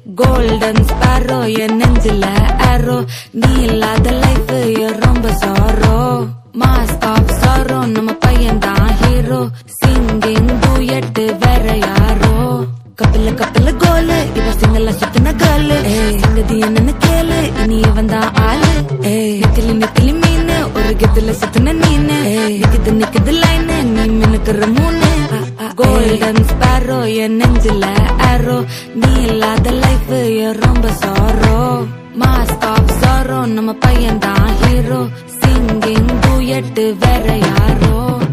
golden sparrow என் நெஞ்சில ஆரோ நீ இல்லாத லைஃப் ரொம்ப சாரோ மாஸ்க் ஆஃப் சாரோ நம்ம பையன் தான் ஹீரோ சிங்கிங் டூயட் வேற யாரோ கப்பில கப்பில கோலு இவ சிங்கல சுத்தின கேளு சங்கதி என்னன்னு கேளு இனி இவன் தான் ஆளு நெத்திலி நெத்திலி மீன் ஒரு கெத்துல சுத்தின நீனு நிக்குது நிக்குது லைன் நீ மினுக்குற மூணு கோல்டன் ஸ்பாரோ என் நெஞ்சில ஆரோ நீ இல்லாத லைஃப் ரொம்ப சாரோ மாஸ்க் ஆஃப் சாரோ நம்ம பையன் தான் ஹீரோ சிங்கிங் டூயட் வேற யாரோ